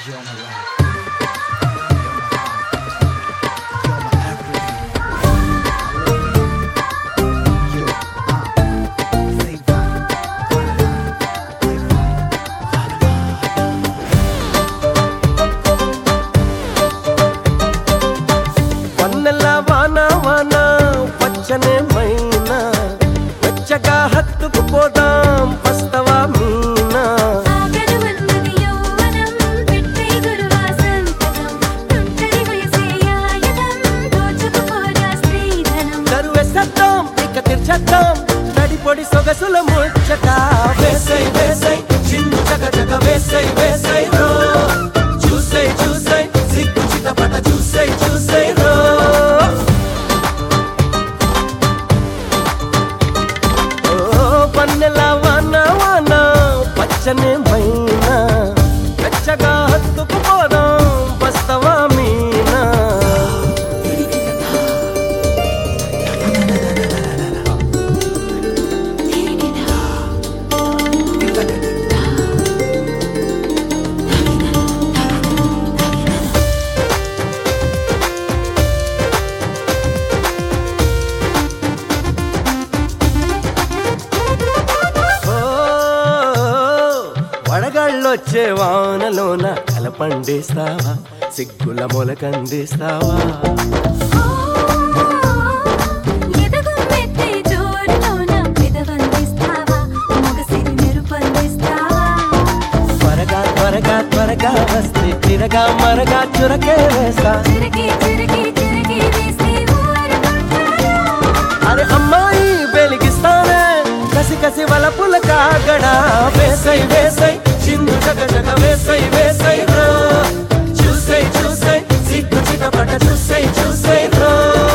You're my life. You're my heart. You're my everything. You are. Say bye. Bye bye. Bye bye. వన్నెల వాన వాన పచ్చనే మైనా వెచ్చగా హత్తుకుపోదాం వస్తవా మీనా ఆగడువన్నది యౌవనం పెట్టే గురువాసంతకం తుంటరి వయసే ఆయుధం దోచుకుపోరా స్త్రీధనం కరువేసేద్దాం ఇక తీర్చేద్దాం తడి పొడి సొగసుల ముచ్చట వేసై వేసై చిన్ను చక చక వేసై వేసై రో చూసై చూసై సిగ్గు చిటపట చూసై చూసై రో ఓ పన్నెల వాన వాన పచ్చని మైనా వెచ్చగా హత్తుకుపోదాం వస్తవా మీనా ఓ, వడగాళ్ళొచ్చే వానలోన కలపండిస్తావా సిగ్గుల మొలకందిస్తావా ఎదగుమ్మెత్తే జోరులోన పెదవందిస్తావా మొగసిరి మెరుపందిస్తావా త్వరగా త్వరగా త్వరగా వస్తే తిరగా మరగా చురకే వేస్తా చిరకి చిరకి చిరకి వేస్తే ఊరుకుంటారా అరే అమ్మాయి వెలిగిస్తానే కసి కసి వలపుల కాగడా వేసై వేసై చిందు జగ జగ వేసై వేసై రా చూసై చూసై సిగ్గు చిటపట చూసై చూసై రా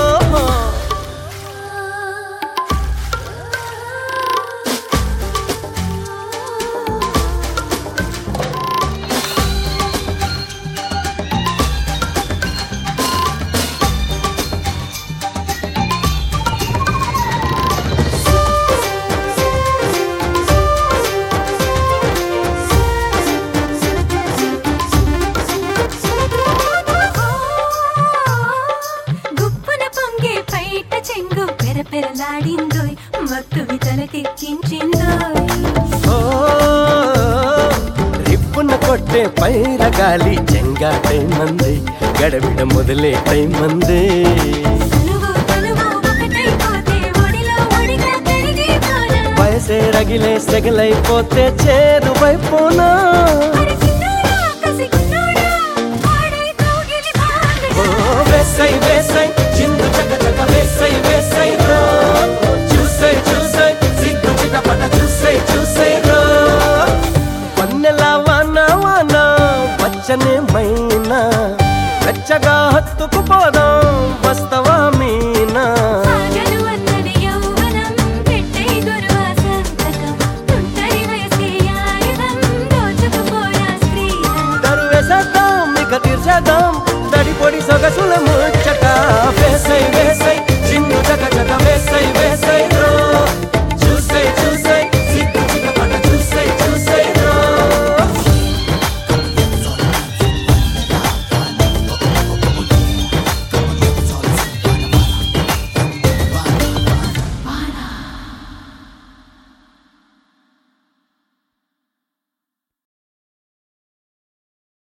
గుప్పున పొంగే పైట చెంగు పెరపెరలాడిందోయ్ మత్తువి తలకెక్కించిందోయ్ ఓ రిప్పున కొట్టే పైర గాలి చెంగాటై మంది గడబిడ మొదలే టై మంది తనువు తనువు ఒకటైపోతే ఒడిలో ఒడిగా కరిగిపోనా వయసే రగిలే సెగలైపోతే చేరువైపోనా అరే చిన్నోడా, కసిగున్నోడా, ఆడై కౌగిలి ఓ బాంధగా. వేసై వేసై